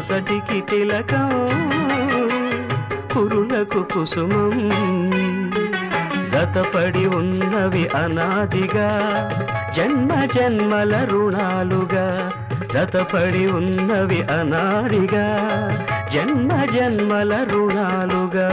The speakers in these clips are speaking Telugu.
నొసటికి తిలకం కురులకు కుసుమం జతపడి ఉన్నవి అనాదిగా జన్మ జన్మల రుణాలుగా జతపడి ఉన్నవి అనాదిగా జన్మ జన్మల రుణాలుగా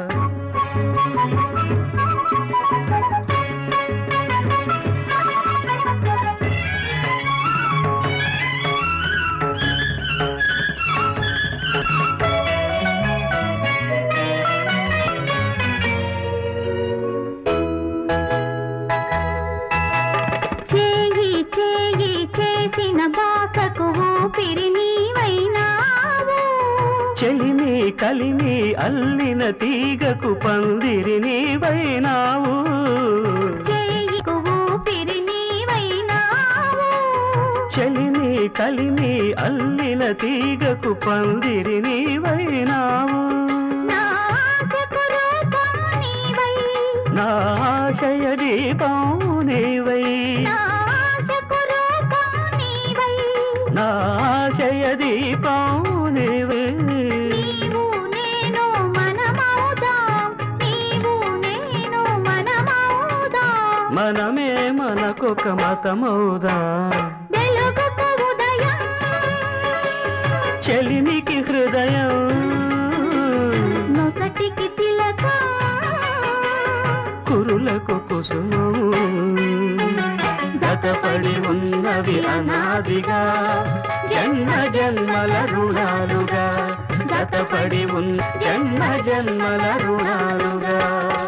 చేయి చేయి చేసిన బాసకు ఊపిరి నీవైనావు చెలిమి కలిమి అల్లిన తీగకు పందిరి నీవైనావు చేయికు ఊపిరి నీవైనావు చెలిమి కలిమి అల్లిన తీగకు పందిరి నీవైనావు నా ఆశకు రూపం నీవై నా ఆశయ దీపం నీవై నా ఆశకు రూపం నీవై నా ఆశయ దీపం నీవై నీవు నేను మనమవుదాం నీవు నేను మనమవుదాం మనమే మనకొక మతమౌదా వెలుగుకు ఉదయం చెలిమికి హృదయం నొసటికి చిలక కురులకు కుసుమం జతపడి ఉన్నవి అనాదిగా జన్మ జన్మల రుణాలుగా జతపడి ఉన్న జన్మ జన్మల రుణాలుగా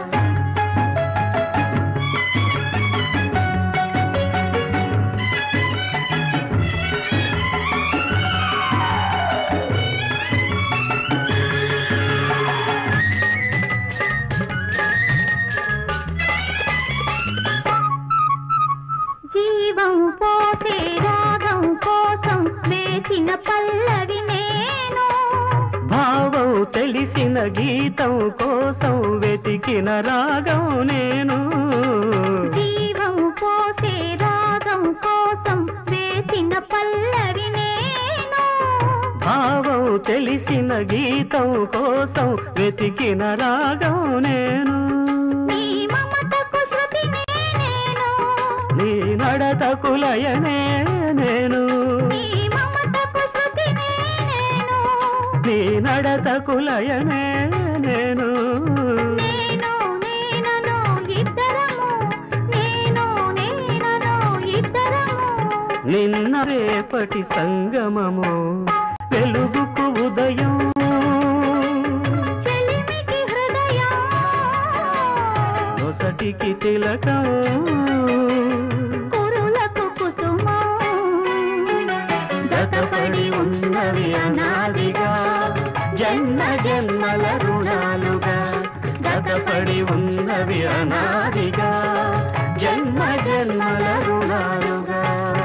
జీవం పోసే రాగం కోసం వేచిన పల్లవి నేను భావం తెలిసిన గీతం కోసం వెతికిన రాగం నేను జీవం పోసే రాగం కోసం వేసిన పల్లవి నేను భావం తెలిసిన గీతం కోసం వెతికిన రాగం నేను నీ మమతకు శృతినే నేను నీ నడతకు లయనే నేను నీ మమతకు శృతినే నేను నీ నడతకు లయనే నేను నేను నేనను ఇద్దరము నేను నేనను ఇద్దరము నిన్న రేపటి సంగమము వెలుగుకు ఉదయం చెలిమికి హృదయం నొసటికి తిలకం కురులకు కుసుమం జతపడి ఉన్నవి అనాదిగా జన్మ జన్మల రుణాలుగా జతపడి ఉన్నవి అనాదిగా జన్మ జన్మల రుణాలుగా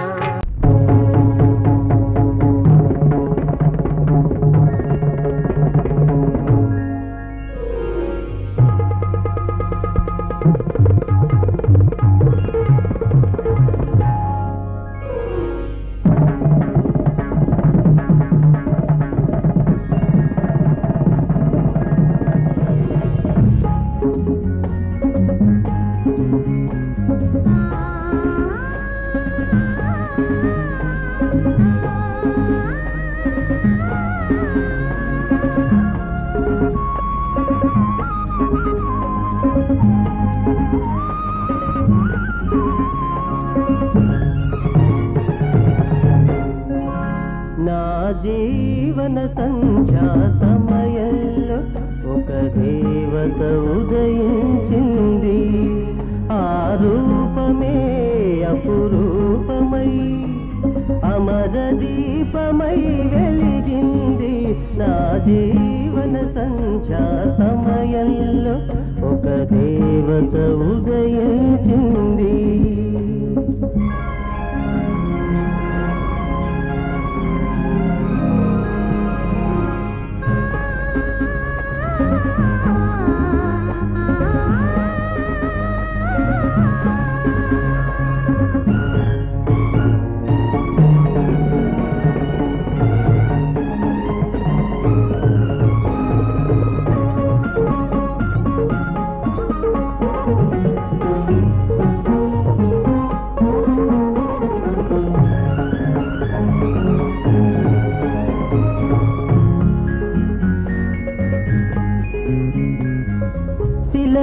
నా జీవన సంధ్యా సమయంలో ఒక దేవత ఉదయించింది ఆ రూపమే అపురూపమై అమర దీపమై వెలిగింది నా జీవన సంధ్యా సమయంలో ఒక దేవత ఉదయించింది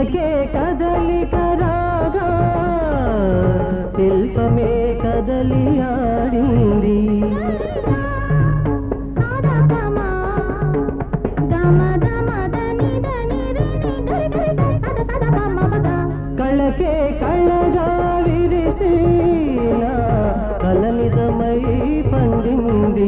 శిలకే కదలిక రాగా శిల్పమే కదలి ఆడింది కళకే కళ్ళగా విరిసిన కల నిజమై పండింది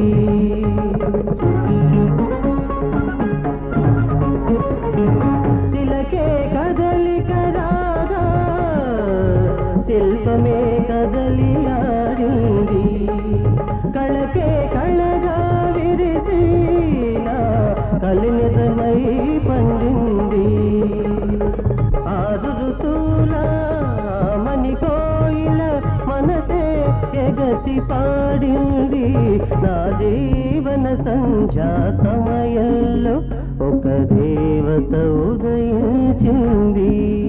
శిలకే కదలిక రాగా శిల్పమే కదలి ఆడింది కళకే కళగా విరిసిన కలి నిజమై పండింది ఆరు ఋతువుల మణి కోయిల మనసే ఎగసి పాడింది నా జీవన సంధ్యా సమయంలో ఒక దేవత ఉదయించింది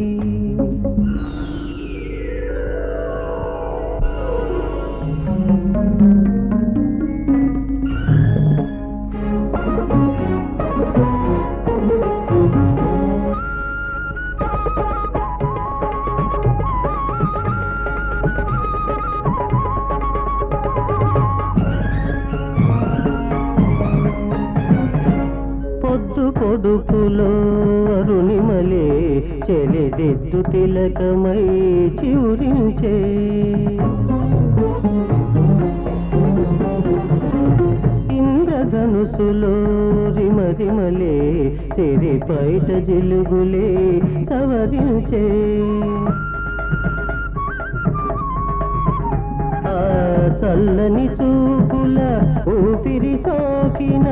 పొద్దు పొడుపులో అరుణిమలే చెలిదిద్దు తిలకమై చివురించే ఇంద్రధనుసులో రిమరిమలే సిరి పైట జిలుగులే సవరించే ఆ చల్లని చూపుల ఊపిరి సోకిన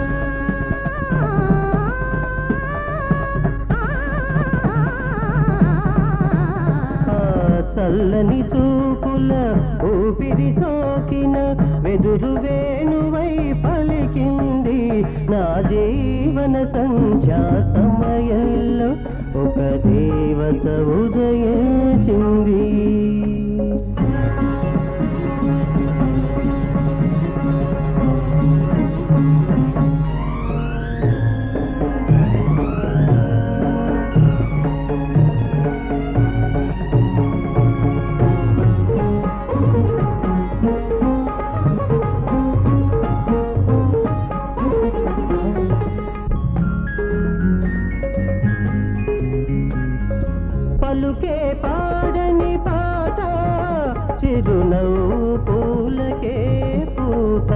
ఆ చల్లని చూపుల ఊపిరి సోకిన వెదురు వేణువై పలికింది నా జీవన సంధ్యా సమయంలో ఒక దేవత ఉదయించింది పలుకే పాడని పాట చిరునవ్వు పూలకే పూత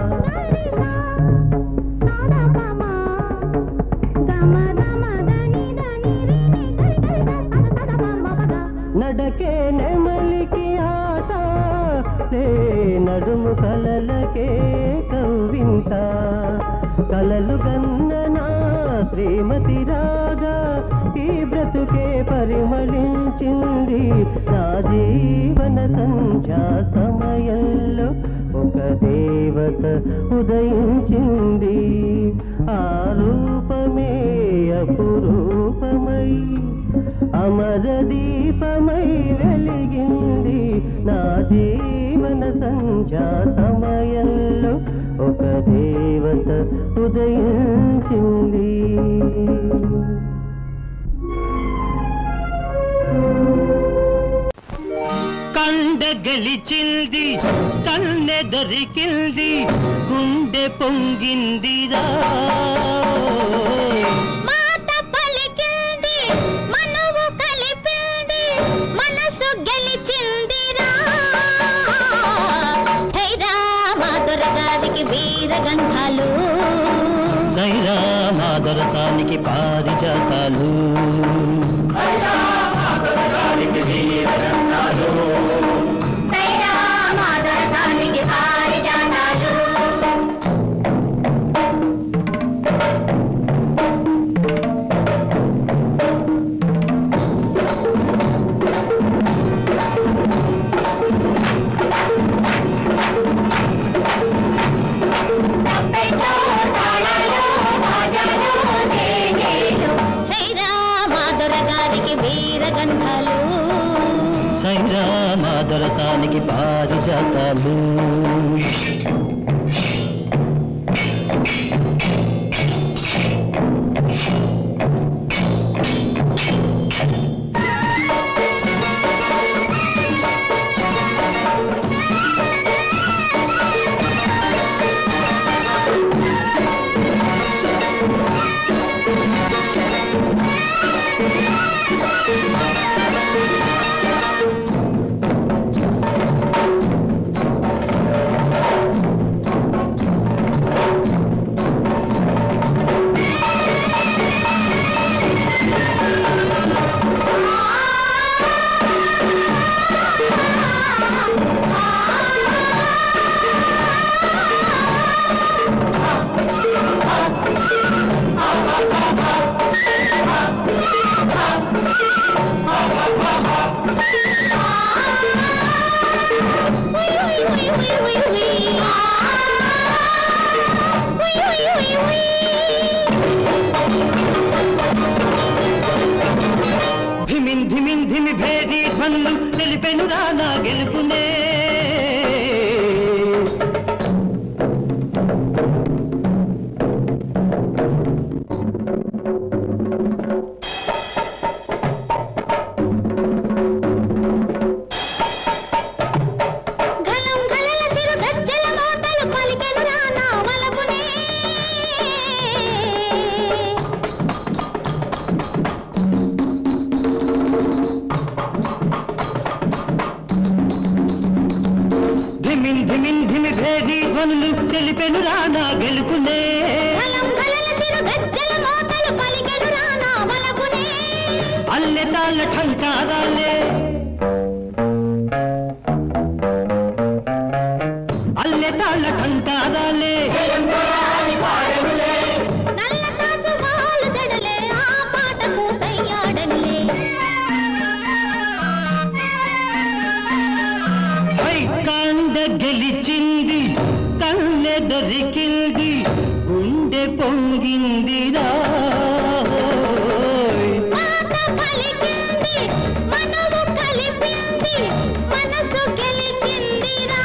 నడకే నెమలికి ఆట లే నడుము కలలకే కవ్వింత కలలు గన్ననా శ్రీమతి రాగా ఈ బ్రతుకే పరిమళించింది నా జీవన సంధ్యా సమయంలో ఒక దేవత ఉదయించింది ఆ రూపమే అపురూపమై అమర దీపమై వెలిగింది నా జీవన సంధ్యా సమయంలో ఒక దేవత ఉదయించింది కండ గెలిచింది కన్నె దొరికింది గుండె పొంగిందిరా మాట పలికింది మనవు కలిపింది మనసు గెలిచిందిరా హైరా మాధురగారికి వీర గంధాలు సైరా మాదరసానికి పారిజాతాలు హైరా మాధురగారికి పారిజాతాలు హైరా మాధురగారికి వీర గంధాలు సైరా మాదరసానికి పారిజాతాలు నా గెలుపునే బలం బలల చిరు గజ్జల మోతలు పలికెను రానా బలపునే అల్లె తాళ్ళ ఠంకారాలే అల్లె తాళ్ళ ఠంకారాలే నల్ల కాచు వాలు జడలే ఆ పాటకు సయ్యాడనులే కండ గెలిచింది కన్నె దొరికింది గుండె పొంగిందిరా మాట పలికింది మనవు కలిపింది మనసు గెలిచిందిరా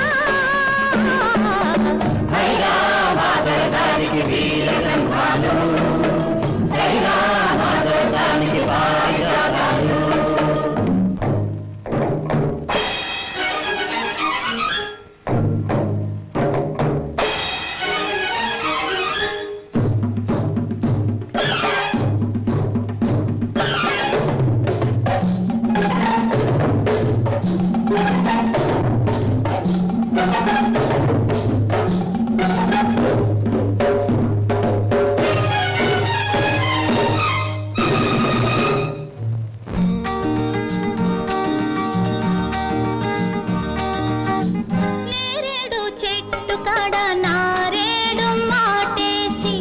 నేరేడు చెట్టు కాడ నారేడు మాటేసి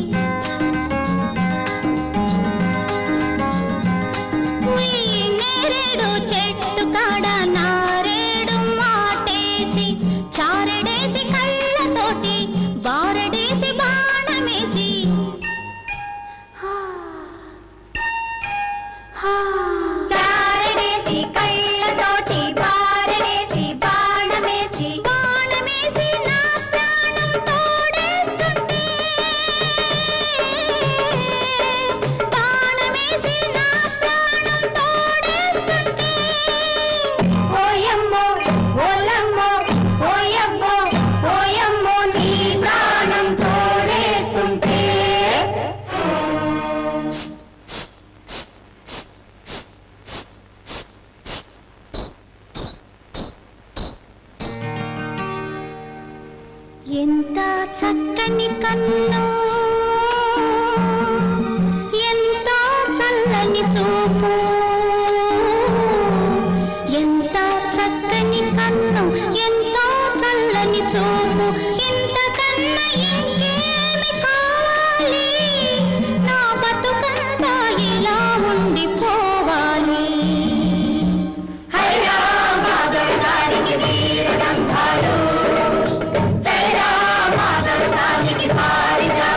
ఉయ్ నేరేడు చెట్టు కాడ నారేడు మాటేసి చారడేసి కళ్ళతోటి బారడేసి బాణమేసి హా చారడేసి కళ్ళతోటి బారడేసి బాణమేసి బాణమేసి నా ప్రాణం తోడేస్తుంటే బాణమేసి నా ప్రాణం తోడేస్తుంటే ఓయమ్మో ఓలమ్మో ఓయమ్మో ఓయమ్మో నీ ప్రాణం తోడేస్తుంటే ఎంత చక్కని కన్ను ఎంత చల్లని చూపు ఎంత చక్కని కన్ను ఎంత చల్లని చూపు ఇంతకన్నా ఇంకేమి కావాలి నా బతుకంతా ఇలా ఉండిపోవాలి హైరాబాద్ వీరగంధాలు జయరామాదవతానికి పారిజాతాలు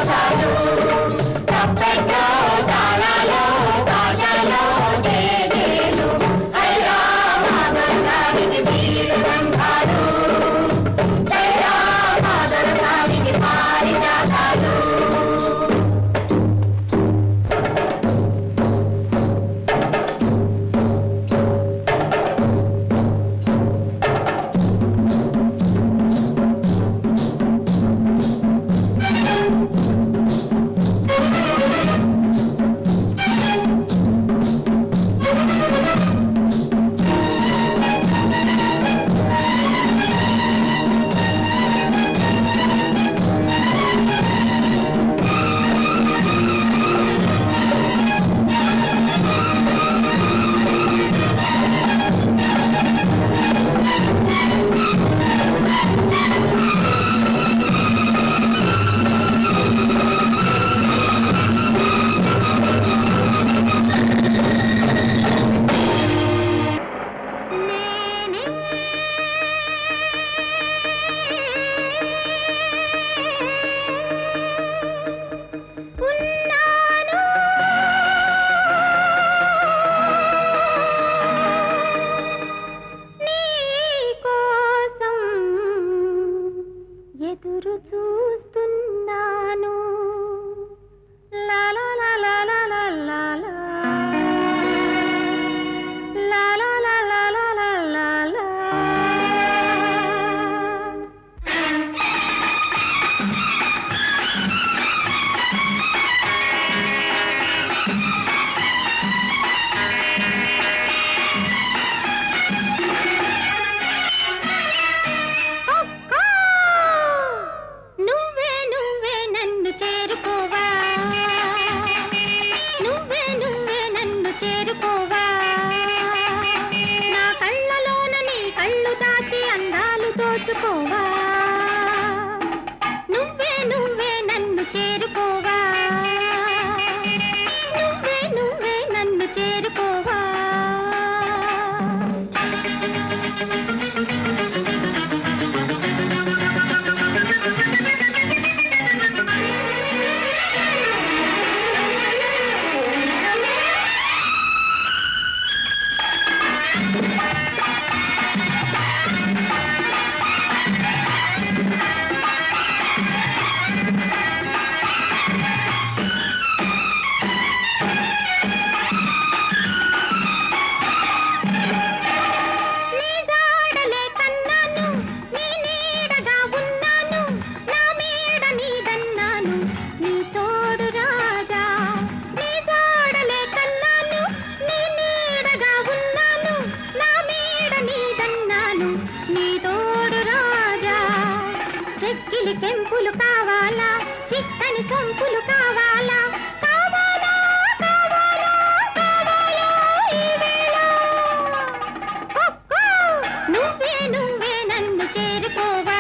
మెత్తని సొంపులు కావాలా కావాలా కావాలా కావాలా ఈ వేళ ఒక్కో నువ్వే నువ్వే నన్ను చేరుకోవా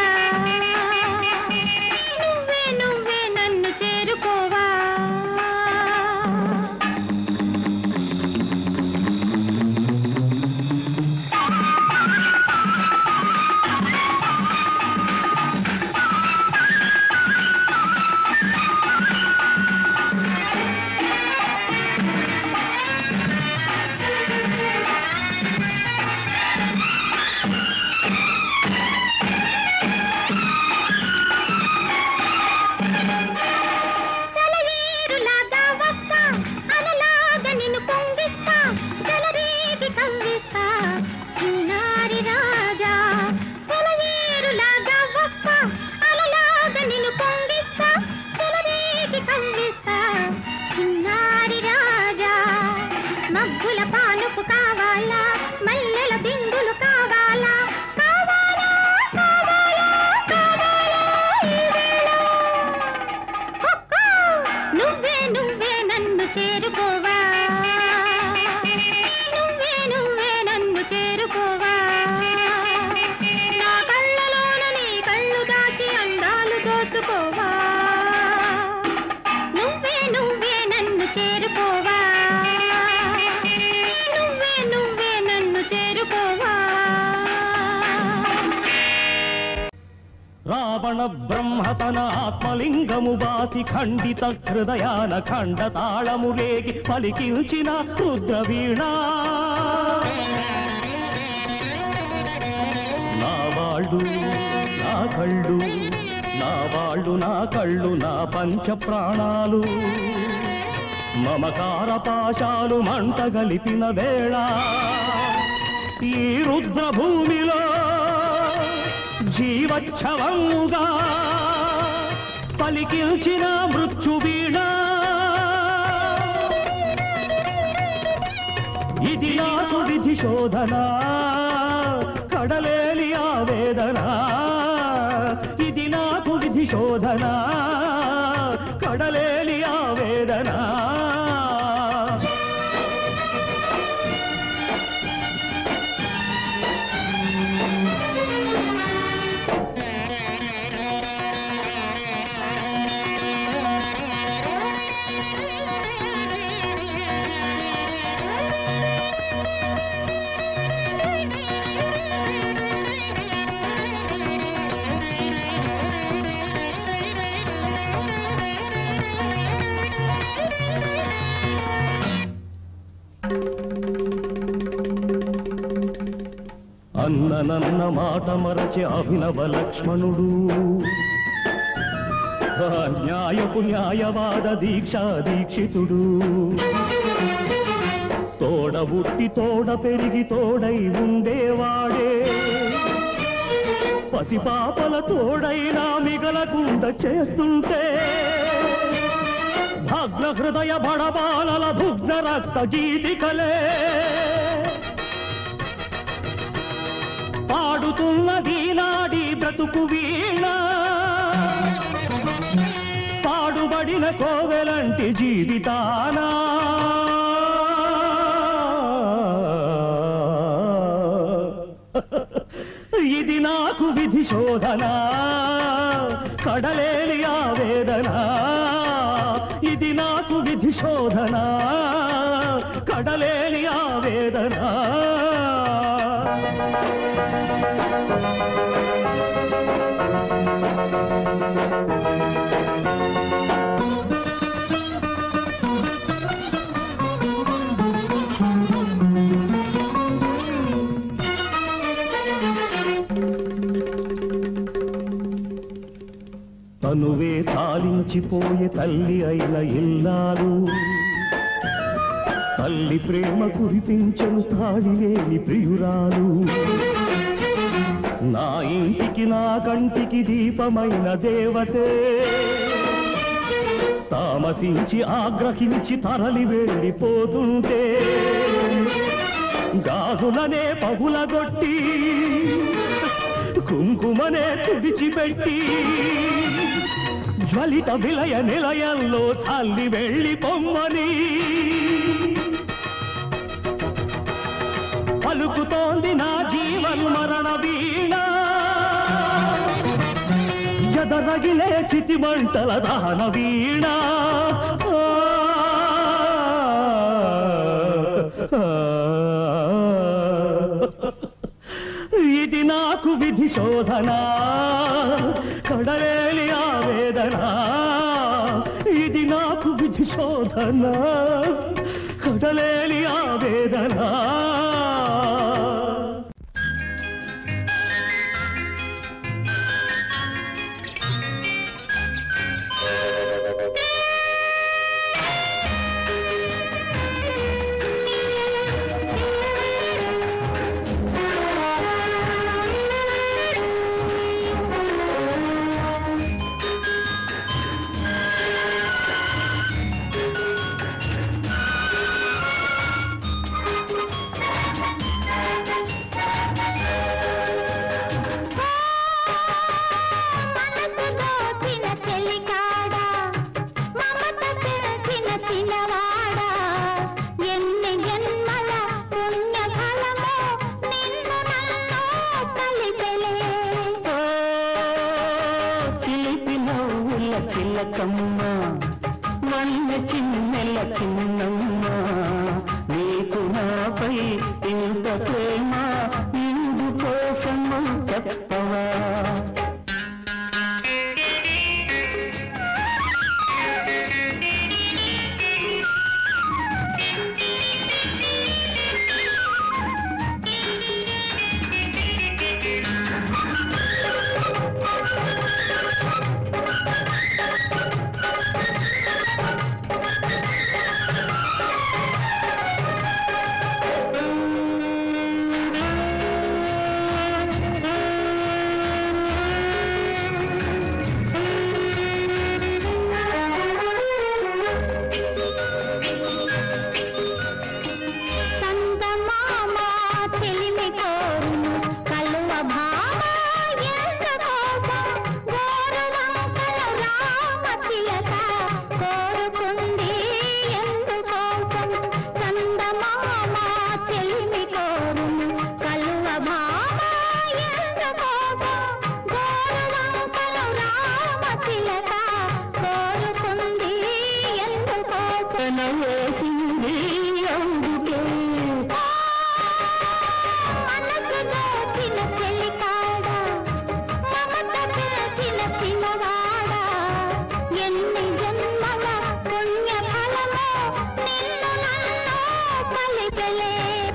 నువ్వే నువ్వే నన్ను చేరుకోవా సెలయేరులాగా వస్తా అలలాగా నిన్ను పొంగిస్తా చెలరేగి కవ్విస్తా చిన్నారి రాజా సెలయేరులాగా వస్తా అలలాగా నిన్ను పొంగిస్తా చెలరేగి కవ్విస్తా చిన్నారి రాజా మబ్బుల పానుపు కావాలా మల్లెల దిండులు కావాలా కావాలా కావాలా కావాలా ఈ వేళ ఒక్కో నువ్వే నువ్వే నన్ను చేరుకోవా నువ్వే నువ్వే నన్ను చేరుకోవా నా కళ్ళలోన నీ కళ్ళు దాచి అందాలు దోచుకోవా నువ్వే నువ్వే నన్ను చేరుకోవా నువ్వే నువ్వే నన్ను చేరుకోవా రావణ బ్రహ్మ తన ఆత్మలింగము బాసి ఖండిత హృదయాన ఖండ తాళము రేగి పలికించిన రుద్రవీణ నా వాళ్ళు నా కళ్ళు నా వాళ్ళు నా కళ్ళు నా పంచ ప్రాణాలు మమకార పాశాలు మంట గలిపిన వేళ ఈ రుద్ర భూమిలో జీవచ్ఛవముగా పలికిల్చిన మృత్యువీణ ఇది నాకు విధి శోధన కడలేలి ఆవేదన ఇది నాకు విధి శోధన కడలేలి ఆవేదన అన్న నన్న మాట మరచి అభినవ లక్ష్మణుడు ఆ న్యాయపు న్యాయవాద దీక్షా దీక్షితుడు తోడ ఉట్టి తోడ పెరిగి తోడై ఉండేవాడే పసిపాపల తోడైనా మిగలకుండా చేస్తుంటే భగ్న హృదయ బడబాలల భుగ్న రక్త జీతికలే పాడుతున్నది నాడి బ్రతుకు వీణ పాడుబడిన కోవెలంటి జీవితానా ఇది నాకు విధి శోధన కడలేని ఆవేదన ఇది నాకు విధి శోధన కడలేని ఆవేదన తనువే తాలించిపోయే తల్లి అయిన ఇల్లాలు తల్లి ప్రేమ కురిపించను తాళిలేని ప్రియురాలు నా ఇంటికి నా కంటికి దీపమైన దేవతే తామసించి ఆగ్రహించి తరలి వెళ్ళిపోతుంటే గాజులనే పగులగొట్టి కుంకుమనే తుడిచిపెట్టి జ్వలిత విలయ నిలయంలో చల్లి వెళ్ళి పొమ్మని పలుకుతోంది నా జీవన్ మరణ వీణ ఎదరగిలే చితి మంటల దహన వీణ ఇది నాకు విధి శోధన కడలేని ఆవేదన ఇది నాకు విధి శోధన కడలేని ఆవేదన మనసు దోచిన చెలికాడా మమత పెంచిన చిన్నవాడా ఎన్ని జన్మల పుణ్య ఫలమో నిన్ను నన్ను కలిపెలే ఓ, చిలిపి నవ్వుల చిలకమ్మ వన్న చిన్నెల చిన్నమ్మ నీకు నాపై ఇంత ప్రేమ ఇందు కోసము చెప్పవా సందమామ చెలిమి కోరును కలువ భామ ఎంత కోసం గోరువంకల రామ చిలక కోరుకుంది ఎందుకోసం సందమామ చెలిమి కోరును కలువ భామ ఎంత కోసం గోరువంకల రామ చిలక కోరుకుంది ఎందుకోసం తన వేసింది అందుకే మనసు దోచిన చెలికాడా మమత పెంచిన చిన్నవాడా ఎన్ని జన్మల పుణ్య ఫలమో నిన్ను నన్ను కలిపెలే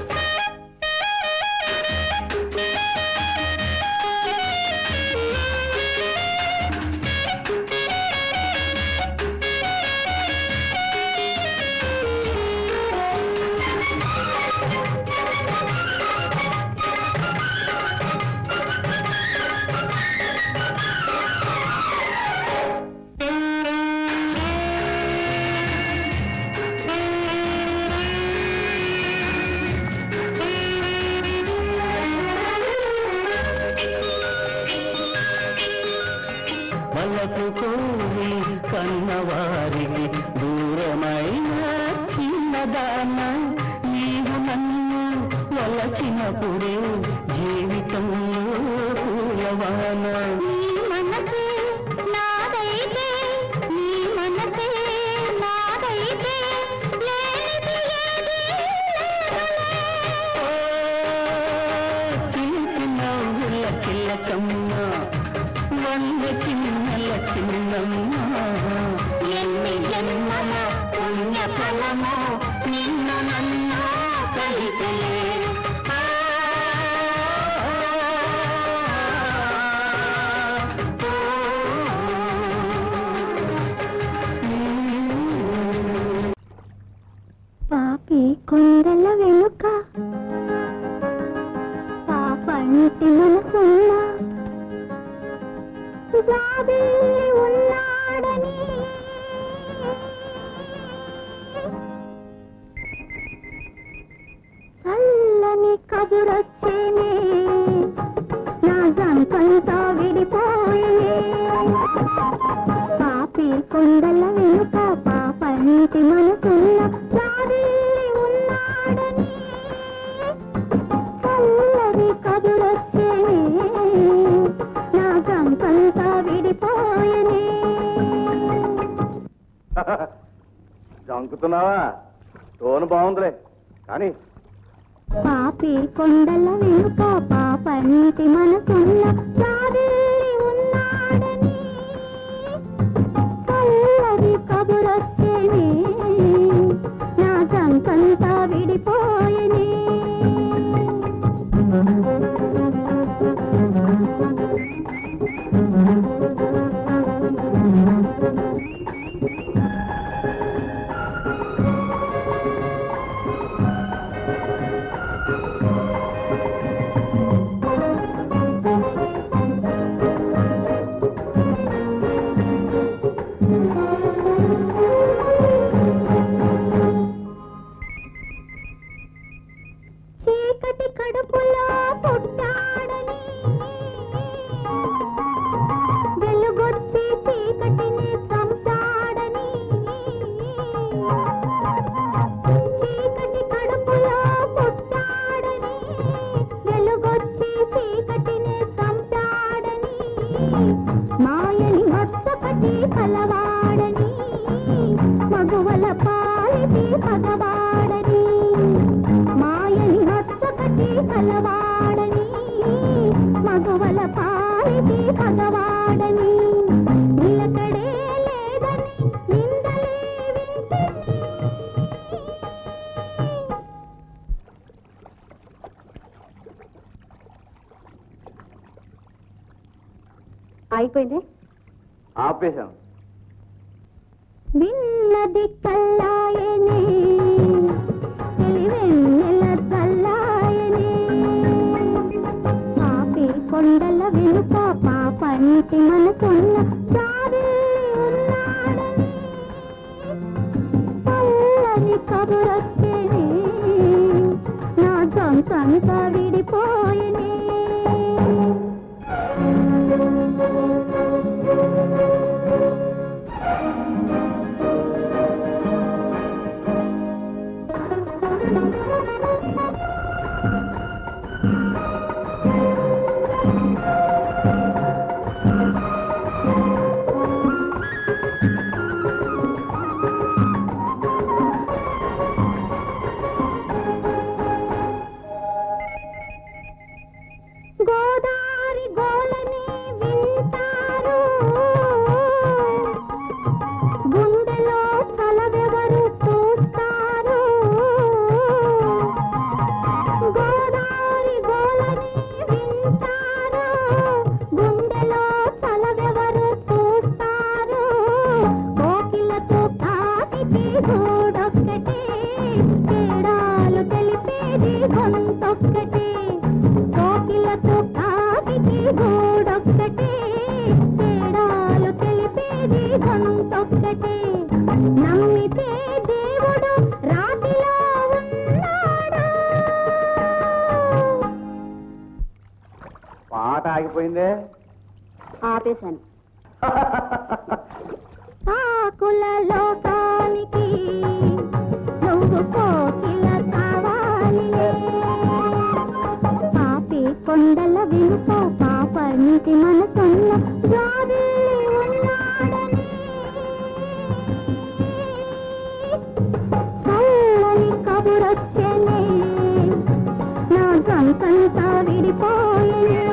వలకు కోరి కన్నవారికి దూరమైన చిన్నదాన నీవు నన్ను వలచినప్పుడే జీవితంలో పూలవాన నీ మనసే నాదైతే నీ మనసే నాదైతే లేనిది ఏదీ లేదులే. ఓ, చిలిపి నవ్వుల చిల్లకమ్మ వన్న చిన్నల చిన్నమ్మ ఎన్ని జన్మల పుణ్య ఫలమో నిన్ను నన్ను కలిపలే పాపి కొండల వెనుక పాపంటి మనసున్న జాబిల్లి ఉన్నాడని చల్లని కబురొచ్చేనే నా జంకంతా విడిపోయే పాప వెనుక పాపంటి మనసున్న జాబిల్లి ఉన్నాడని చల్లది కదురొచ్చే నా గంపంతా విడిపోయనే చంకుతున్నావా టోన్ బాగుందిలే కానీ పాపి కొండల వెనుక పాపంటి మనసున్న జాబిల్లి ఉన్నాడని చల్లది కబురొచ్చేనే నా గంపంతా విడిపోయనే చీకటి కడుపులో పుట్టాడని వెలుగొచ్చి చీకటిని చంపాడని చీకటి కడుపులో పుట్టాడని వెలుగొచ్చి చీకటిని చంపాడని మాయని మత్సకటి కలవాడని మగువల పాలిటి పగవాడని మాయని మత్సకటి కలవాడని మగువల పాలిటి పగవాడని నిలకడే లేదని నిందలే వింటిని అయిపోయింది ఆపేశాను విన్నది కల్లాయనే తెలివెన్నెల చల్లాయనే పాపి కొండల వెనుక పాపంటి మనసున్న దారి ఉన్నాడని చల్లని కబురొచ్చేనే నా సొంతంతా విడిపోయనే గోదారి గోలని వింటారు గుండెలో కలవెవరు చూస్తారు గోదారి గోలని వింటారు గుండెలో కలవెవరు చూస్తారు కోకిలతో కాకికి గూడొక్కటే తేడాలు తెలిపేది గొంతొక్కటే కోకిలతో కాకికి గూడొక్కటే తేడాలు తెలిపేది గొంతొక్కటే నమ్మితే దేవుడు రాతిలో ఉన్నాడు పాట ఆగిపోయిందే ఆపేశాను కాకుల లోకానికి నువ్వు కోకిల కావాలిలే పాపి కొండల వెనుక పాపనికి మనసున్న జాబి ఉన్నాడని చల్లని కబురొచ్చనే నా గంకంతా విడిపోయే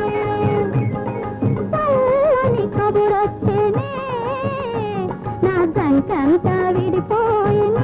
చల్లని కబురొచ్చేనే నా జంకంతా విడిపోయినే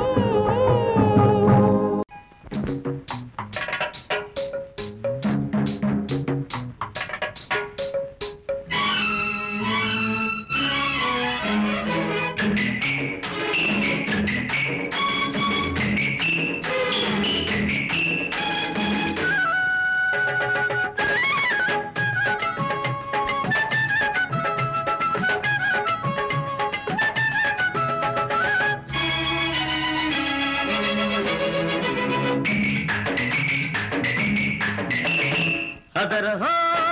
అదరహ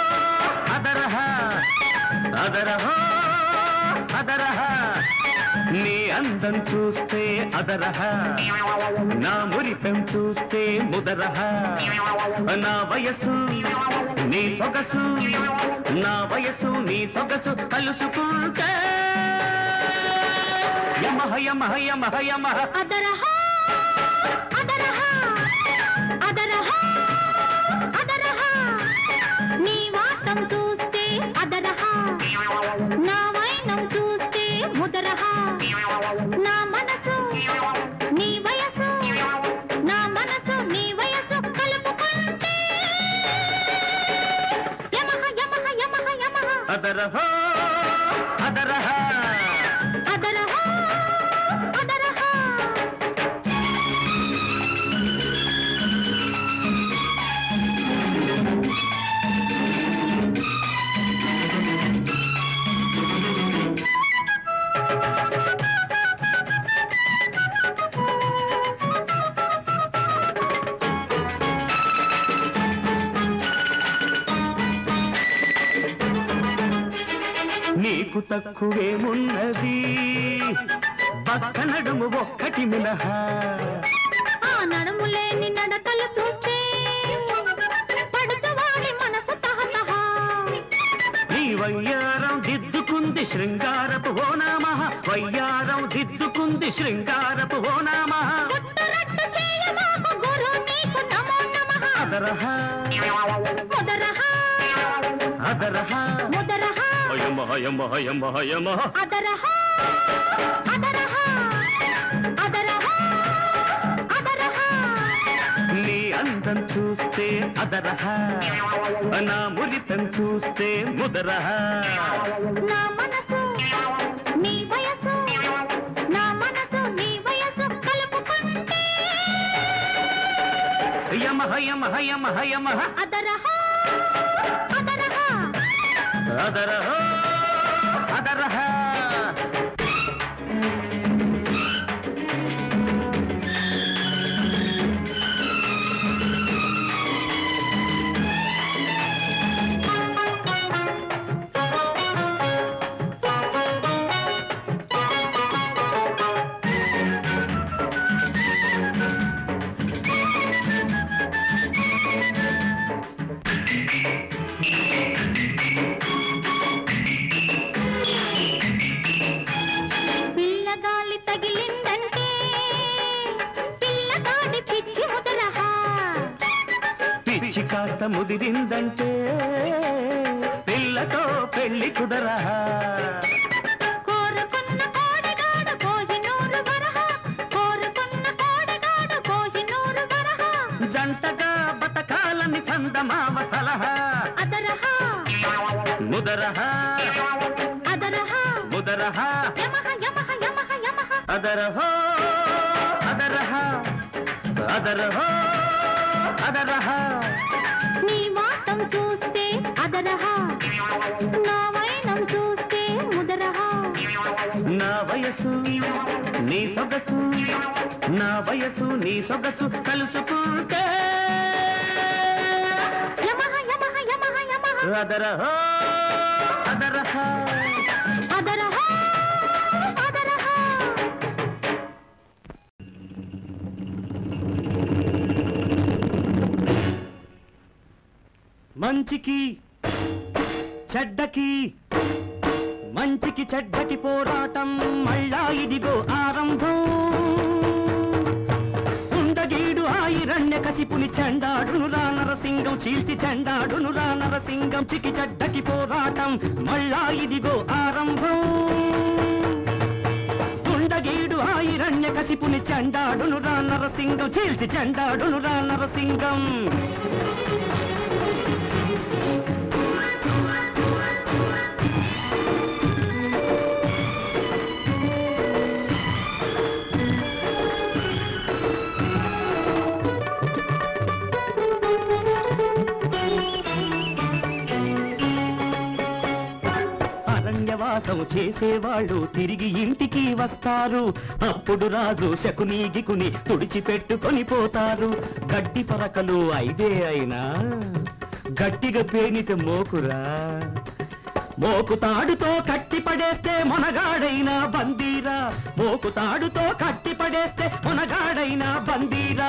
అదరహ అదరహ అదరహ నీ అందం చూస్తే అదరహ నా మురిపెం చూస్తే ముదరహ నా వయసు నీ సొగసు నా వయసు నీ సొగసు కలుసుకుంటే యమహ యమహ యమహ యమహ అదరహ అదరహ అదరహ అదరహ నీ వాటం చూస్తే అదరహ నా వైనం చూస్తే ముదరహ నా మనసు నీ వయసు నా మనసు నీ వయసు కలుపుకుంటే యమహ యమహ యమహ యమహ అదరహ అదరహ అదరహ అదరహ నీకు తక్కువేమున్నది పక్క నడుము ఒక్కటి మినహా ఆ నడుములేని నడకలు చూస్తే పడుచువాడి మనసు తహతహ నీ వయ్యారం దిద్దుకుంది శృంగారపు ఓనామహ వయ్యారం దిద్దుకుంది శృంగారపు ఓనామహ గుట్టురట్టు చేయమాకు గురు నీకు నమో నమః అదరహ ముదరహ అదరహ ముదరహ హయమహ యమహ యమహ యమహ అదరహ అదరహ అదరహ అదరహ నీ అందం చూస్తే అదరహ నా మురితం చూస్తే ముదరహ నా మనసు నీ వయసు నా మనసు నీ వయసు కలుపుకుంటే యమహ యమహ యమహ యమహ అదరహ అదరహ అదరహ అదరహ పిల్లగాలి తగిలిందంటే పిల్లగాడి పిచ్చి ముదరహ పిచ్చి కాస్త ముదిరిందంటే పిల్లతో పెళ్లి కుదరహ కోరుకున్న కోడిగాడు కోహినూరు వరహ కోరుకున్న కోడిగాడు కోహినూరు వరహ జంటగా బతకాలని సందమామ సలహా అదరహ ముదరహ అదరహ ముదరహ యమహ యమహ యమహ యమహ అదరహ అదరహ అదరహ అదరహ నీ వాటం చూస్తే అదరహ నా వైనం చూస్తే ముదరహ నా వయసు నీ సొగసు నా వయసు నీ సొగసు కలుసుకుంటే యమహ యమహ యమహ యమహ అదరహ అదరహ అదరహ అదరహ మంచికి చెడ్డకి మంచికి చెడ్డకి పోరాటం మళ్ళా ఇదిగో ఆరంభం ఉండగీడు ఆయిరణ్య కసిపుని చెండాడును రా నరసింగం చీల్చి చెండాడును రా నరసింగం చికి చెడ్డకి పోరాటం మళ్ళా ఇదిగో ఆరంభం ఉండగీడు ఆయిరణ్య కసిపుని చెండాడును రా నరసింగం చీల్చి చెండాడును రా నరసింగం అరణ్యవాసం చేసేవాళ్ళు తిరిగి ఇంటికి వస్తారు అప్పుడు రాజు శకుని గికుని తుడిచిపెట్టుకొని పోతారు గడ్డి పరకలు ఐదే అయినా గట్టిగా పేనితే మోకురా మోకు తాడుతో కట్టి పడేస్తే మొనగాడైనా బందీ బందీరా మోకు తాడుతో కట్టి పడేస్తే మునగాడైనా బందీరా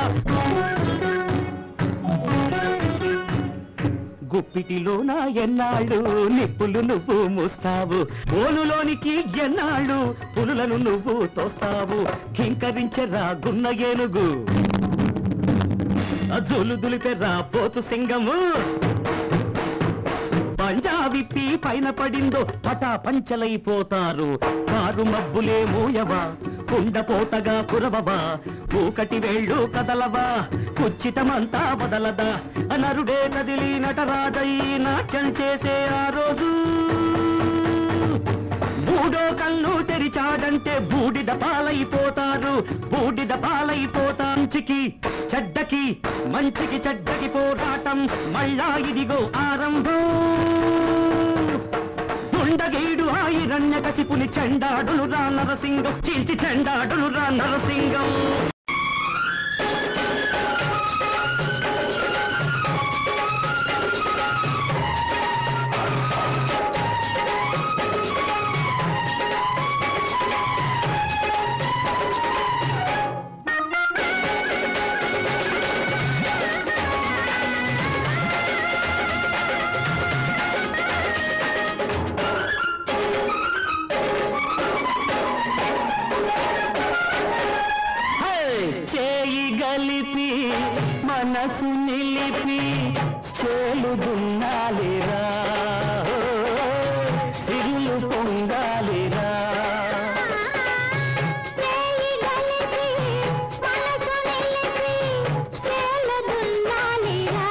గుప్పిటిలోన ఎన్నాళ్ళు నిప్పులు నువ్వు మూస్తావు ఓలులోనికి ఎన్నాళ్ళు పులులను నువ్వు తోస్తావు కింకరించెరా గున్న ఏనుగు జోలు దులిపెర్రా పోతు సింగము పంజా విప్పి పైన పడిందో పటా పంచలైపోతారు కారు మబ్బులే మూయవా కుండపోతగా కురవవా ఊకటి వేళ్ళు కదలవా కుచ్చితమంతా వదలదా నరుడే కదిలి నటరాజై నాట్యం చేసే ఆ రోజు బూడో కళ్ళు తెరిచాడంటే బూడిద పాలైపోతారు బూడిద పాలైపోతా మంచికి చెడ్డకి మంచికి చెడ్డకి పోరాటం మళ్ళా ఇదిగో ఆరంభం దుండగీడు ఆయిరణ్య కసిపుని చెండాడును రా నరసింగం చీల్చి చెండాడును రా నరసింగం హే! చేయి గలిపి మనసు నిలిపి చేలుదున్నాలిరా సిరులు పొందాలిరా చేయి గలిపి మనసు నిలిపి చేలదున్నాలిరా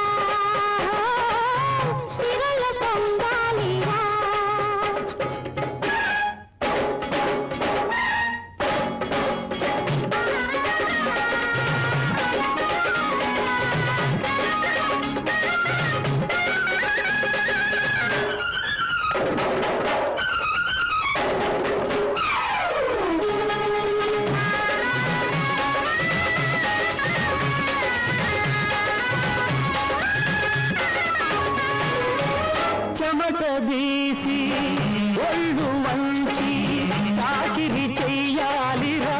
సిరులు పొంగాలిరా చెమట తీసి ఒళ్ళు వంచి చాకిరి చెయ్యాలిరా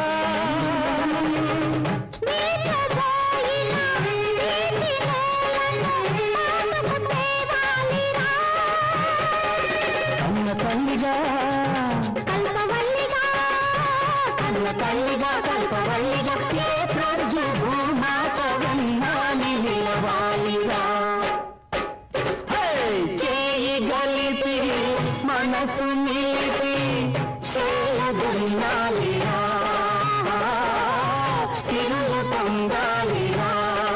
నీతబోయిన నీటి నేలను పాపపు తేవాలిరా అన్న తల్లిగా కల్పవల్లిగా అన్న తల్లిగా కల్పవల్లిగా ఏ ప్రజు భూమాత వెన్నాని నిలవాలిరా హే! చేయి గలిపి మనసు నిలిపి చేయదున్నాలిరా సిరులు పొందాలిరా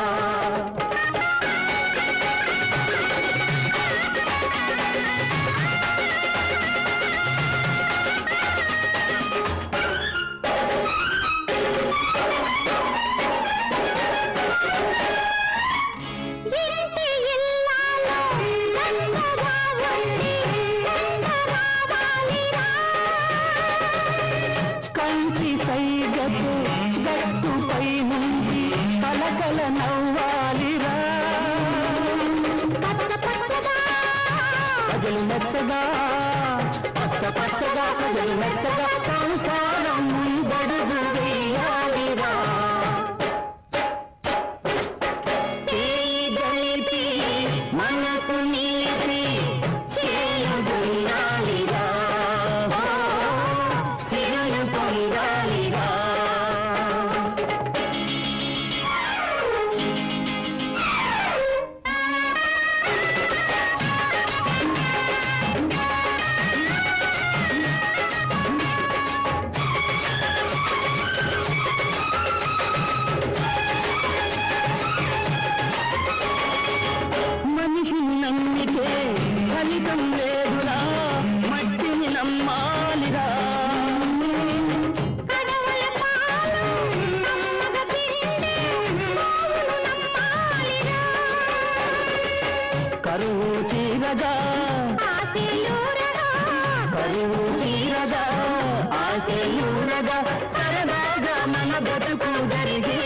ఇంటి ఇల్లాలో దండగా ఉండి దండరావాలిరా కంచి సైగతో గట్టుపై నుండి కలకల నవ్వాలిరా పచ్చ పచ్చగా ప్రజలు మెచ్చగా పచ్చ పచ్చగా ప్రజలు మెచ్చగా సంసారం బడుగు వేయాలిరా చేయి గలిపి మనసు నిలిపి చేయదున్నాలిరా సిరులు పొందాలిరా మనిషిని నమ్మితే ఫలితం లేదురా మట్టిని నమ్మాలిరా కడవల పాలు నమ్మగ పిండి పావులు నమ్మాలిరా కరువు చీరగా ఆశీలురగా కరువు చీరగా ఆశయూరగా సరదాగా మన బతుకు జరిగే